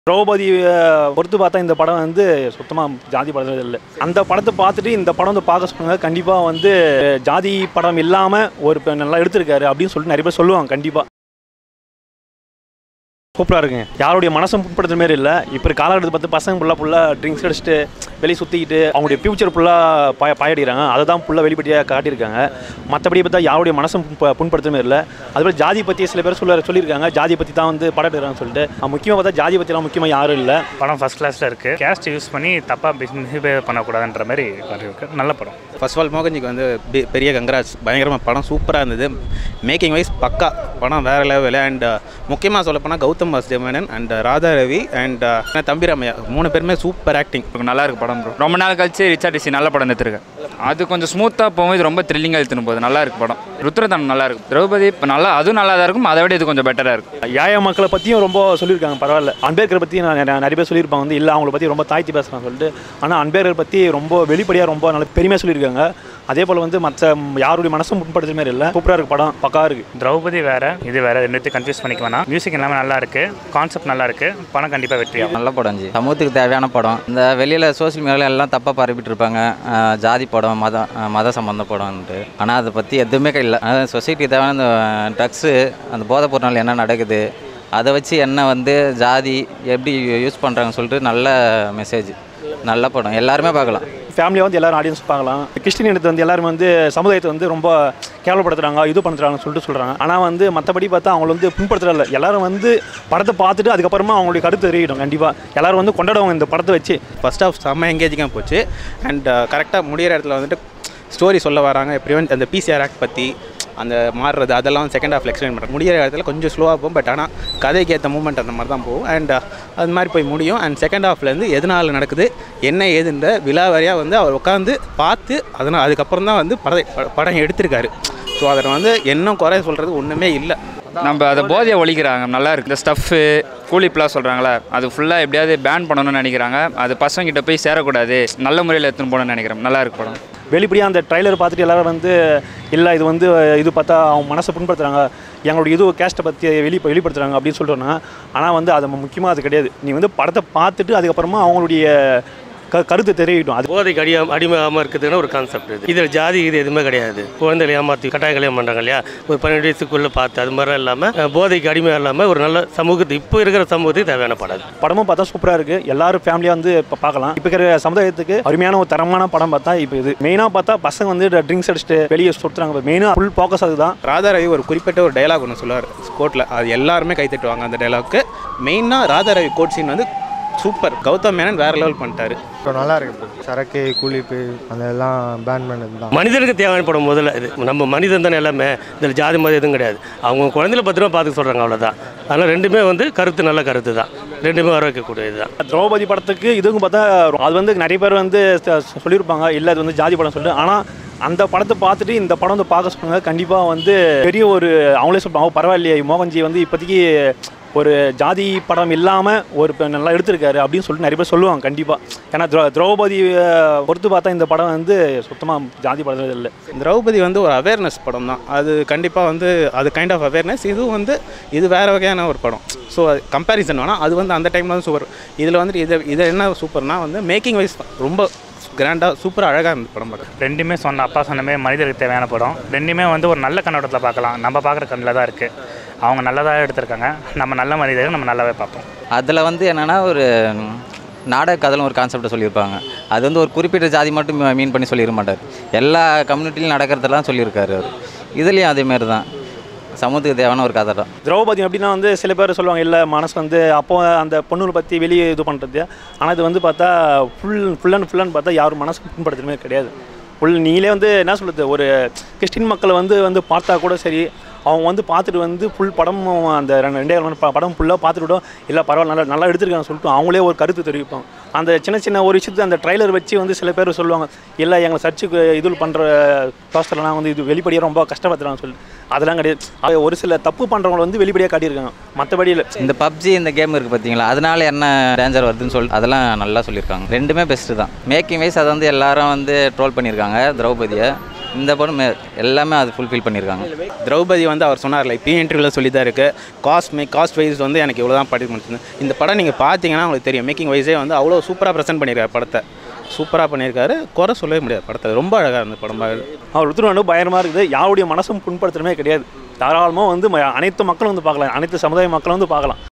திரௌபதி அஹ், பொறுத்து பார்த்தா இந்த படம் வந்து சுத்தமாக ஜாதி படம் இல்லை அந்த படத்தை பார்த்துட்டு இந்த படம் வந்து பார்க்க சொன்னாங்க கண்டிப்பாக வந்து ஜாதி படம் இல்லாமல் ஒரு பெ- நல்லா எடுத்திருக்காரு அப்படின்னு சொல்லிட்டு நிறைய பேர் சொல்லுவாங்க கண்டிப்பாக சூப்பராக இருக்குங்க யாருடைய மனசும் புண்படுத்துற மாதிரி இல்லை இப்போ காலகட்டத்தை பார்த்து பசங்க ஃபுல்லாக ஃபுல்லாக ட்ரிங்க்ஸ் அடிச்சுட்டு வெளியே சுற்றிக்கிட்டு அவங்களுடைய ஃபியூச்சர் ஃபுல்லாக பாய பாயடிக்கிறாங்க அதை தான் ஃபுல்லாக வெளிப்படையாக காட்டியிருக்காங்க மற்றபடி பார்த்தா யாருடைய மனசும் புண்ப- புண்படுத்துற மாதிரி இல்லை அதுபோல் ஜாதி பற்றி சில பேர் சொல்ல சொல்லியிருக்காங்க ஜாதி பற்றி தான் வந்து படம் எடுக்கிறாங்கன்னு சொல்லிட்டு முக்கியமாக பார்த்தா ஜாதி பற்றிலாம் முக்கியமாக யாரும் இல்லை படம் ஃபஸ்ட் கிளாஸில் இருக்குது கேஸ்ட் யூஸ் பண்ணி தப்பாக பிஹேவ் பண்ணக்கூடாதுன்ற மாதிரி இருக்கு நல்ல படம் ஃபர்ஸ்ட் ஆஃப் ஆல் மோகன்ஜிக்கு வந்து பெ- பெரிய கங்கராஜ் பயங்கரமாக படம் சூப்பராக இருந்தது மேக்கிங் வைஸ் பக்கா படம் வேறு லெவல் அண்ட் முக்கியமாக சொல்லப்போனால் கௌதம் வாசுதேவனன் அண்ட் ராதா ரவி அண்ட் தம்பிராமையா மூணு பேருமே சூப்பர் ஆக்டிங் நல்லா இருக்கு படம் bro. ரொம்ப நாள் கழிச்சு ரிச்சர்ட் டிசி நல்ல படம் எடுத்துருக்கேன் அது கொஞ்சம் ஸ்மூத்தாக போகும் இது ரொம்ப த்ரில்லிங்காக எடுத்துன்னு போகுது நல்லா இருக்கு படம் ருத்ரதானம் நல்லா இருக்கு திரௌபதி இப்போ நல்லா அதுவும் நல்லா தான் இருக்கும் அதை விட இது கொஞ்சம் பெட்டராக இருக்கும் ஏழை மக்களை பற்றியும் ரொம்ப சொல்லியிருக்காங்க பரவாயில்ல அம்பேத்கரை பற்றி நான் நிறைய- நிறைய பேர் சொல்லியிருப்பாங்க வந்து இல்லை அவங்கள பற்றி ரொம்ப தாழ்த்தி பேசுகிறாங்க சொல்லிட்டு ஆனால் அம்பேத்கர் பற்றி ரொம்ப வெளிப்படையாக ரொம்ப நல்ல பெருமையாக சொல்லியிருக்காங்க அதே போல் வந்து மற்ற யாருடைய மனசும் முன்படுத்துற மாதிரி இல்லை சூப்பராக இருக்கு படம் பக்கா இருக்குது திரௌபதி வேற இது வேற ரெண்டுத்தையும் கன்ஃபியூஸ் பண்ணிக்க வேணாம் மியூசிக் எல்லாமே நல்லா இருக்கு கான்செப்ட் நல்லா இருக்கு படம் கண்டிப்பாக வெற்றியாகும் நல்ல படம் ஜி சமூகத்துக்கு தேவையான படம் இந்த வெளியில் சோஷியல் மீடியாவில் எல்லாம் தப்பாக பரப்பிட்டு இருப்பாங்க அஹ் ஜாதி படம் மத அஹ் மத சம்பந்த படம்ன்ட்டு ஆனால் அதை பற்றி எதுவுமே இல்லை சொசைட்டிக்கு தேவையான இந்த ட்ரக்ஸு அந்த போதைப் பொருள் என்ன நடக்குது அதை வச்சு என்ன வந்து ஜாதி எப்படி யூஸ் பண்ணுறாங்கன்னு சொல்லிட்டு நல்ல மெசேஜ் நல்ல படம் எல்லாருமே பார்க்கலாம் ஃபேமிலியாக வந்து எல்லாரும் ஆடியன்ஸ் பார்க்கலாம் கிறிஸ்டின் இனத்தை வந்து எல்லாரும் வந்து சமுதாயத்தை வந்து ரொம்ப கேவலப்படுத்துறாங்க இது பண்ணுறாங்கன்னு சொல்லிட்டு சொல்கிறாங்க ஆனால் வந்து மற்றபடி பார்த்தா அவங்கள வந்து புண்படுத்துறதில்ல எல்லாரும் வந்து படத்தை பார்த்துட்டு அதுக்கப்புறமா அவங்களுடைய கருத்து தெரியிடும் கண்டிப்பாக எல்லாரும் வந்து கொண்டாடுவாங்க இந்த படத்தை வச்சு ஃபர்ஸ்ட் ஆஃப் செம்ம எங்கேஜிங்காக போச்சு அண்ட் கரெக்டாக முடியிற இடத்துல வந்துட்டு ஸ்டோரி சொல்ல வராங்க ப்ரிவென்ட் அந்த பிசிஆர் ஆக்ட் பற்றி அந்த மாறுறது அதெல்லாம் செகண்ட் ஹாஃப் எக்ஸ்பிளைன் பண்ணுறேன் முடியிற இடத்துல கொஞ்சம் ஸ்லோவாக போகும் பட் ஆனால் கதைக்கு ஏற்ற மூமெண்ட் அந்த மாதிரி தான் போகும் அண்ட் அது மாதிரி போய் முடியும் அண்ட் செகண்ட் ஹாஃப்லேருந்து எதனால் நடக்குது என்ன ஏதுன்ற விழாவாரியாக வந்து அவர் உட்காந்து பார்த்து அதனால் அதுக்கப்புறம் தான் வந்து படம் படம் எடுத்திருக்காரு ஸோ அதில் வந்து என்ன குறை சொல்கிறது ஒன்றுமே இல்லை நம்ம அதை போதையை ஒழிக்கிறாங்க நல்லா இருக்கு இந்த ஸ்டஃப்பு கூலிப்லாம் சொல்கிறாங்களே அது ஃபுல்லாக எப்படியாவது பேன் பண்ணணும்னு நினைக்கிறாங்க அது பசங்கிட்ட போய் சேரக்கூடாது நல்ல முறையில் எடுத்துன்னு போகணும்னு நினைக்கிறேன் நல்லா இருக்கு படம் வெளிப்படையாக அந்த ட்ரைலர் பார்த்துட்டு எல்லாரும் வந்து இல்லை இது வந்து இது பார்த்தா அவங்க மனசை புண்படுத்துறாங்க எங்களுடைய இது கேஸ்ட்டை பற்றி வெளி வெளிப்படுத்துறாங்க அப்படின்னு சொல்லிட்டோன்னா ஆனால் வந்து அது முக்கியமாக அது கிடையாது நீ வந்து படத்தை பார்த்துட்டு அதுக்கப்புறமா அவங்களுடைய க கருத்து தெரிவிக்கட்டும் அது போதைக்கு அடியா அடிமையாமல் இருக்கிறதுனா ஒரு கான்செப்ட் இது இதில் ஜாதி இது எதுவுமே கிடையாது குழந்தைகளை ஏமாற்றி கட்டாய கல்யாணம் பண்ணுறாங்க இல்லையா ஒரு பன்னெண்டு வயசுக்குள்ளே பார்த்து அது மாதிரிலாம் இல்லாமல் அஹ், போதைக்கு அடிமையாக இல்லாமல் ஒரு நல்ல சமூகத்துக்கு இப்போ இருக்கிற சமூகத்துக்கு தேவையான படம் அது. படமும் பார்த்தா சூப்பராக இருக்குது எல்லாரும் ஃபேமிலியாக வந்து இப்போ பார்க்கலாம் இப்போ இருக்கிற சமுதாயத்துக்கு அருமையான ஒரு தரமான படம் பார்த்தா இப்போ இது மெயினாக பார்த்தா பசங்க வந்து ட்ரிங்க்ஸ் அடிச்சுட்டு வெளியே சுற்றுறாங்க மெயினாக ஃபுல் ஃபோக்கஸ் அதுதான் ராதாரவி ஒரு குறிப்பிட்ட ஒரு டைலாக் ஒன்று சொல்லுவார் கோர்ட்டில் அது எல்லாருமே கை தட்டுவாங்க அந்த டைலாக்கு மெயினாக ராதாரவி கோட் சீன் வந்து சூப்பர் கௌதம் மேனன் வேற லெவல் பண்ணிட்டாரு இப்போ நல்லா இருக்கு bro. சரக்கு கூலிப்பு அதெல்லாம் பேன் பண்ணது தான் மனிதனுக்கு தேவையான படம் முதல்ல இது நம்ம மனிதன் தானே எல்லாமே இதில் ஜாதி மதம் எதுவும் கிடையாது அவங்க குழந்தைல பத்திரமா பார்த்துக்க சொல்கிறாங்க அவ்வளோதான் அதனால் ரெண்டுமே வந்து கருத்து நல்ல கருத்து தான் ரெண்டுமே வர வைக்கக்கூடியது தான் திரௌபதி படத்துக்கு இதுவும் பார்த்தா அது வந்து நிறைய பேர் வந்து ச- சொல்லியிருப்பாங்க இல்லை அது வந்து ஜாதி படம் சொல்லிட்டு ஆனால் அந்த படத்தை பார்த்துட்டு இந்த படம் வந்து பார்க்க சொன்னாங்க கண்டிப்பாக வந்து பெரிய ஒரு அவங்களே சொல்லுவாங்க பரவாயில்லையே மோகன்ஜி வந்து இப்போதைக்கு ஒரு ஜாதி படம் இல்லாமல் ஒரு பெ- நல்லா எடுத்திருக்காரு அப்படின்னு சொல்லிட்டு நிறைய பேர் சொல்லுவாங்க கண்டிப்பாக ஏன்னா திரௌ திரௌபதி அஹ், பொறுத்து பார்த்தா இந்த படம் வந்து சுத்தமாக ஜாதி படம் இல்லை திரௌபதி வந்து ஒரு அவேர்னஸ் படம் தான் அது கண்டிப்பாக வந்து அது கைண்ட் ஆஃப் அவேர்னஸ் இதுவும் வந்து இது வேறு வகையான ஒரு படம் ஸோ அது கம்பேரிசன் வேணால் அது வந்து அந்த டைமில் வந்து சூப்பர் இதில் வந்துட்டு இது இது என்ன சூப்பர்னா வந்து மேக்கிங் வைஸ் ரொம்ப கிராண்டாக சூப்பராக அழகாக இருந்தது படம் பார்க்க ரெண்டுமே சொன்ன அப்பா சொன்ன மாதிரி மனிதருக்கு தேவையான படம் ரெண்டுமே வந்து ஒரு நல்ல கண்ணோட்டத்தில் பார்க்கலாம் நம்ம பார்க்குற கண்ணில் தான் இருக்குது அவங்க நல்லதாக எடுத்திருக்காங்க நம்ம நல்ல மனிதர்கள் நம்ம நல்லாவே பார்ப்போம் அதில் வந்து என்னென்னா ஒரு ம், நாடக கதைன்னு ஒரு கான்செப்டை சொல்லியிருப்பாங்க அது வந்து ஒரு குறிப்பிட்ட ஜாதி மட்டும் மீன் பண்ணி சொல்லிட மாட்டார் எல்லா கம்யூனிட்டிலையும் நடக்கிறதெல்லாம் சொல்லியிருக்காரு அவர் இதுலேயும் அதேமாரி தான் சமூகத்துக்கு தேவையான ஒரு கதை தான் திரௌபதி எப்படின்னா வந்து சில பேர் சொல்லுவாங்க இல்லை மனசு வந்து அப்போ அந்த பொண்ணுங்களை பற்றி வெளியே இது பண்ணுறது ஆனால் இது வந்து பார்த்தா full full and full and பார்த்தா யாரும் மனசு புண்படுத்துறமே கிடையாது ஃபுல் நீங்களே வந்து என்ன சொல்கிறது ஒரு கிறிஸ்டின் மக்களை வந்து வந்து பார்த்தா கூட சரி அவங்க வந்து பார்த்துட்டு வந்து ஃபுல் படம் அந்த ரெண்டு ரெண்டே கால் மணி நேரம் ப- படம் ஃபுல்லாக பார்த்துட்டு விடும் இல்லை பரவாயில்ல நல்லா நல்லா எடுத்திருக்காங்கன்னு சொல்லிட்டு அவங்களே ஒரு கருத்து தெரிவிப்பாங்க அந்த சின்ன சின்ன ஒரு விஷயத்தை அந்த ட்ரைலர் வச்சு வந்து சில பேர் சொல்லுவாங்க இல்லை எங்களை சர்ச்சுக்கு இது பண்ணுற பாஸ்டர்லாம் வந்து இது வெளிப்படையாக ரொம்ப கஷ்டப்படுத்துறாங்கன்னு சொல்லிட்டு அதெல்லாம் கிடையாது அது ஒரு சில தப்பு பண்ணுறவங்களை வந்து வெளிப்படையாக காட்டியிருக்காங்க மற்றபடி இல்லை இந்த பப்ஜி இந்த கேம் இருக்குது பார்த்தீங்களா அதனால என்ன டேஞ்சர் வருதுன்னு சொல்லிட்டு அதெல்லாம் நல்லா சொல்லியிருக்காங்க ரெண்டுமே பெஸ்ட்டு தான் மேக்கிங் வைஸ் அதை வந்து எல்லாரும் வந்து ட்ரோல் பண்ணியிருக்காங்க திரௌபதியை இந்த படம் மே- எல்லாமே அது ஃபுல்ஃபில் பண்ணியிருக்காங்க திரௌபதி வந்து அவர் சொன்னார்ல இப்பயும் இன்டர்வியூவில் சொல்லி தான் இருக்குது காஸ்ட் மே காஸ்ட் வைஸ் வந்து எனக்கு இவ்வளோ தான் படி முடிச்சது இந்த படம் நீங்கள் பார்த்தீங்கன்னா உங்களுக்கு தெரியும் மேக்கிங் வைஸே வந்து அவ்வளோ சூப்பராக ப்ரெசென்ட் பண்ணியிருக்காரு படத்தை சூப்பராக பண்ணியிருக்காரு குறை சொல்லவே முடியாது படத்தை ரொம்ப அழகாக இருந்த படம் பார்க்குறது அவர் ருத்ரவாண்டு பயங்கரமாக இருக்குது யாருடைய மனசும் புண்படுத்துறமே கிடையாது தாராளமாக வந்து ம- அனைத்து மக்களும் வந்து பார்க்கலாம் அனைத்து சமுதாய மக்களும் வந்து பார்க்கலாம்